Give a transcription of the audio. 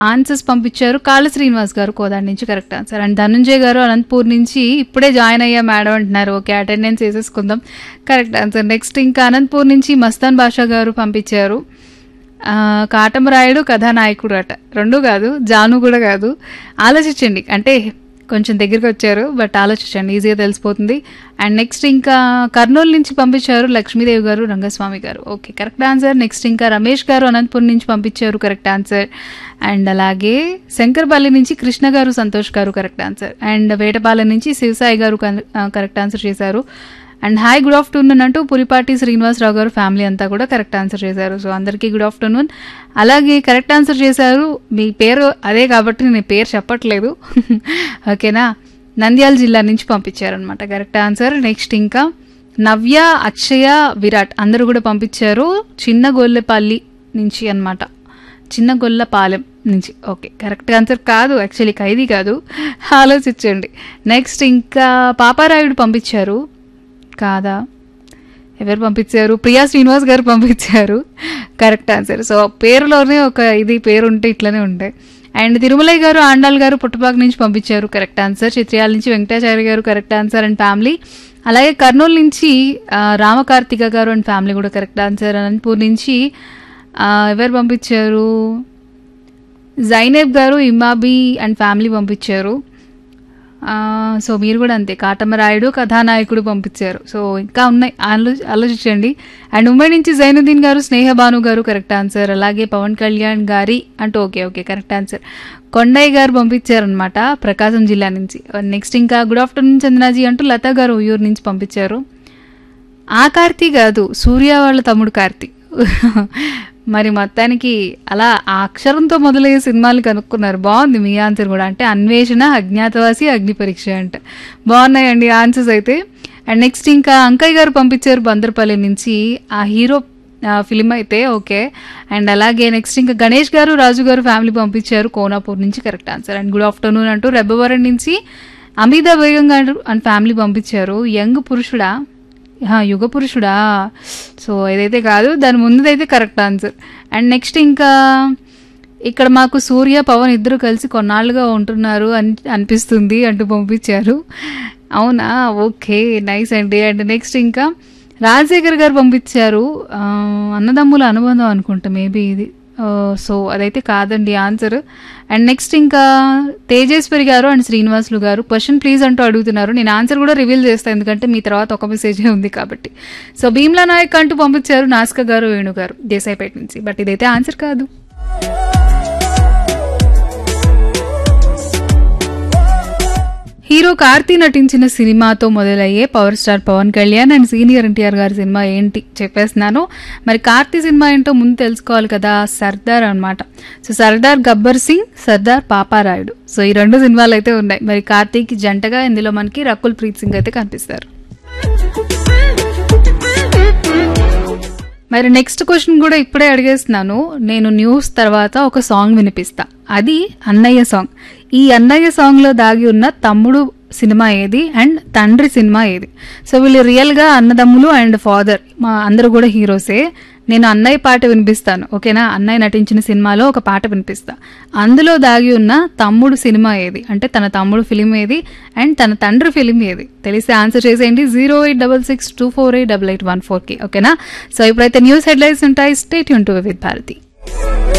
answers పంపించారు కాళ్ళ శ్రీనివాస్ గారు కోదాడి నుంచి కరెక్ట్ ఆన్సర్ అండ్ ధనంజయ్ గారు అనంతపూర్ నుంచి ఇప్పుడే జాయిన్ అయ్యా మేడం అంటున్నారు ఓకే అటెండెన్స్ వేసేసుకుందాం కరెక్ట్ ఆన్సర్ నెక్స్ట్ ఇంకా అనంతపూర్ నుంచి మస్తాన్ బాషా గారు పంపించారు ఆ, కాటమరాయుడు కథానాయకుడు అట రెండు కాదు జాను కూడా కాదు ఆలోచించండి అంటే కొంచెం దగ్గరికి వచ్చారు బట్ ఆలోచించండి ఈజీగా తెలిసిపోతుంది అండ్ నెక్స్ట్ ఇంకా కర్నూలు నుంచి పంపించారు లక్ష్మీదేవి గారు రంగస్వామి గారు ఓకే కరెక్ట్ ఆన్సర్ నెక్స్ట్ ఇంకా రమేష్ గారు అనంతపురం నుంచి పంపించారు కరెక్ట్ ఆన్సర్ అండ్ అలాగే శంకర్పల్లి నుంచి కృష్ణ గారు సంతోష్ గారు కరెక్ట్ ఆన్సర్ అండ్ వేటపాలెం నుంచి శివసాయి గారు కరెక్ట్ ఆన్సర్ చేశారు అండ్ హాయ్ గుడ్ ఆఫ్టర్నూన్ అంటూ పులిపాటి శ్రీనివాసరావు గారు ఫ్యామిలీ అంతా కూడా కరెక్ట్ ఆన్సర్ చేశారు సో అందరికీ గుడ్ ఆఫ్టర్నూన్ అలాగే కరెక్ట్ ఆన్సర్ చేశారు మీ పేరు అదే కాబట్టి నేను పేరు చెప్పట్లేదు ఓకేనా నంద్యాల జిల్లా నుంచి పంపించారనమాట కరెక్ట్ ఆన్సర్ నెక్స్ట్ ఇంకా నవ్య అక్షయ విరాట్ అందరూ కూడా పంపించారు చిన్న గొల్లెపల్లి నుంచి అన్నమాట చిన్న గొల్లపాలెం నుంచి ఓకే కరెక్ట్ ఆన్సర్ కాదు యాక్చువల్లీ ఖైదీ కాదు ఆలోచించండి నెక్స్ట్ ఇంకా పాపారాయుడు పంపించారు కాదా ఎవరు పంపించారు ప్రియా శ్రీనివాస్ గారు పంపించారు కరెక్ట్ ఆన్సర్ సో పేరులోనే ఒక ఇది పేరు ఉంటే ఇట్లనే ఉంటాయి అండ్ తిరుమలయ్య గారు ఆండాల్ గారు పుట్టపాక నుంచి పంపించారు కరెక్ట్ ఆన్సర్ చిత్రయాల నుంచి వెంకటాచార్య గారు కరెక్ట్ ఆన్సర్ అండ్ ఫ్యామిలీ అలాగే కర్నూలు నుంచి ఆ, రామకార్తిక గారు అండ్ ఫ్యామిలీ కూడా కరెక్ట్ ఆన్సర్ అనంతపూర్ నుంచి ఆ, ఎవరు పంపించారు జైనేబ్ గారు ఇమాబీ అండ్ ఫ్యామిలీ పంపించారు ఆ, సో మీరు కూడా అంతే కాటమరాయుడు కథానాయకుడు పంపించారు సో ఇంకా ఉన్నాయి ఆలో ఆలోచించండి అండ్ ఉమ్మడి నుంచి జైనుద్దీన్ గారు స్నేహ భాను గారు కరెక్ట్ ఆన్సర్ అలాగే పవన్ కళ్యాణ్ గారి అంటూ okay okay correct answer Kondaiah garu పంపించారనమాట ప్రకాశం జిల్లా నుంచి నెక్స్ట్ ఇంకా గుడ్ ఆఫ్టర్నూన్ చందనాజీ అంటూ లతా గారు ఉయ్యూరు నుంచి పంపించారు ఆ కార్తీ కాదు సూర్య వాళ్ళ తమ్ముడు కార్తీ మరి మొత్తానికి అలా ఆ అక్షరంతో మొదలయ్యే సినిమాలు కనుక్కున్నారు బాగుంది మీ ఆన్సర్ కూడా అంటే అన్వేషణ అజ్ఞాతవాసి అగ్ని పరీక్ష అంట బాగున్నాయండి ఆన్సర్స్ అయితే అండ్ నెక్స్ట్ ఇంకా అంకయ్య గారు పంపించారు బందర్పల్లి నుంచి ఆ హీరో ఫిలిం అయితే ఓకే అండ్ అలాగే నెక్స్ట్ ఇంకా గణేష్ గారు రాజు గారు ఫ్యామిలీ పంపించారు కోనాపూర్ నుంచి correct answer and good afternoon అంటూ రెబ్బవరం నుంచి అమితా బేగం గారు అండ్ ఫ్యామిలీ పంపించారు యంగ్ పురుషుడా హా, యుగ పురుషుడా సో ఏదైతే కాదు దాని ముందుదైతే కరెక్ట్ ఆన్సర్ అండ్ నెక్స్ట్ ఇంకా ఇక్కడ మాకు సూర్య పవన్ ఇద్దరు కలిసి కొన్నాళ్ళుగా ఉంటున్నారు అని అనిపిస్తుంది అంటూ పంపించారు అవునా ఓకే నైస్ అండి అండ్ నెక్స్ట్ ఇంకా రాజశేఖర్ గారు పంపించారు ఆ, అన్నదమ్ముల అనుబంధం అనుకుంటా మేబీ ఇది ఆ, సో అదైతే కాదండి ఆన్సర్ అండ్ నెక్స్ట్ ఇంకా తేజేశ్వరి గారు అండ్ శ్రీనివాసులు గారు క్వశ్చన్ ప్లీజ్ అంటూ అడుగుతున్నారు నేను ఆన్సర్ కూడా రివీల్ చేస్తాను ఎందుకంటే మీ తర్వాత ఒక మెసేజే ఉంది కాబట్టి సో భీమ్లా నాయక్ అంటూ పంపించారు నాస్క గారు వేణు గారు దేశాయిపేట నుంచి బట్ ఇదైతే ఆన్సర్ కాదు హీరో కార్తీ నటించిన సినిమాతో మొదలయ్యే power star Pawan Kalyan and senior NTR గారి సినిమా ఏంటి చెప్పేస్తున్నాను మరి కార్తీ సినిమా ఏంటో ముందు తెలుసుకోవాలి కదా సర్దార్ అన్నమాట సో సర్దార్ గబ్బర్ సింగ్ సర్దార్ పాపారాయుడు సో ఈ రెండు సినిమాలు అయితే ఉన్నాయి మరి కార్తీకి జంటగా ఇందులో మనకి రకుల్ ప్రీత్ సింగ్ అయితే కనిపిస్తారు మరి నెక్స్ట్ క్వశ్చన్ కూడా ఇప్పుడే అడిగేస్తున్నాను నేను న్యూస్ తర్వాత ఒక సాంగ్ వినిపిస్తా అది అన్నయ్య సాంగ్ ఈ అన్నయ్య సాంగ్లో దాగి ఉన్న తమ్ముడు సినిమా ఏది అండ్ తండ్రి సినిమా ఏది సో వీళ్ళు రియల్గా అన్నదమ్ములు అండ్ ఫాదర్ మా అందరూ కూడా హీరోసే నేను అన్నయ్య పాట వినిపిస్తాను ఓకేనా అన్నయ్య నటించిన సినిమాలో ఒక పాట వినిపిస్తా అందులో దాగి ఉన్న తమ్ముడు సినిమా ఏది అంటే తన తమ్ముడు ఫిలిం ఏది అండ్ తన తండ్రి ఫిలిం ఏది తెలిస్తే ఆన్సర్ చేసేయండి zero eight double six two four eight double eight one ఫోర్కి ఓకేనా సో ఇప్పుడైతే న్యూస్ హెడ్లైన్స్ ఉంటాయి స్టేట్ యూన్ టు విత్ భారతి